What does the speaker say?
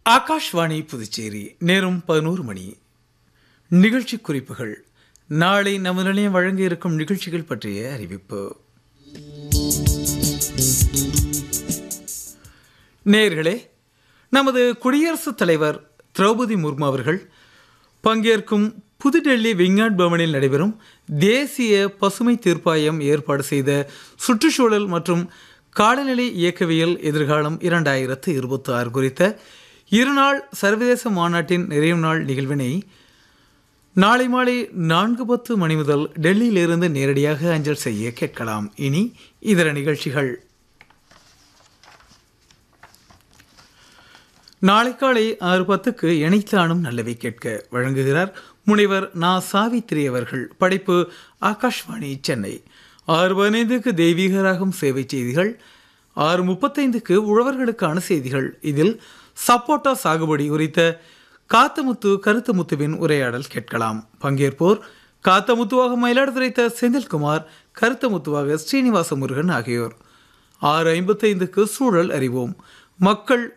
ஆகாஷ்வாணி புதுச்சேரி நேரம் பதினோரு மணி நிகழ்ச்சி குறிப்புகள் நாளை நமது நிலையம் வழங்க இருக்கும் நிகழ்ச்சிகள் பற்றிய அறிவிப்பு நேயர்களே நமது குடியரசுத் தலைவர் திரௌபதி முர்மு அவர்கள் பங்கேற்கும் புதுடெல்லி விஞ்ஞான் பவனில் நடைபெறும் தேசிய பசுமை தீர்ப்பாயம் ஏற்பாடு செய்த சுற்றுச்சூழல் மற்றும் காலநிலை இயக்கவியல் எதிர்காலம் இரண்டாயிரத்து இருபத்தி ஆறு குறித்த இருநாள் சர்வதேச மாநாட்டின் நிறைவு நாள் நிகழ்வினை நாளை மாலை நான்கு பத்து மணி முதல் டெல்லியிலிருந்து நேரடியாக அஞ்சல் செய்ய கேட்கலாம் இனி இதர நிகழ்ச்சிகள் நாளை காலை ஆறு பத்துக்கு இணைத்தானும் நல்லவை கேட்க வழங்குகிறார் முனைவர் நா சாவித்ரி அவர்கள் படைப்பு ஆகாஷ்வாணி சென்னை ஆறு பதினைந்துக்கு தெய்வீக ராகம் சேவை செய்திகள் ஆறு முப்பத்தைந்துக்கு உழவர்களுக்கான செய்திகள் இதில் சப்போட்டா சாகுபடி குறித்த காத்தமுத்து கருத்தமுத்துவின் உரையாடல் கேட்கலாம் பங்கேற்போர் காத்தமுத்துவாக மயிலாடுதுறை த செந்தில்குமார் கருத்தமுத்துவாக ஸ்ரீனிவாச முருகன் ஆகியோர் ஆறு ஐம்பத்தைந்துக்கு சூழல் அறிவோம் மக்கள்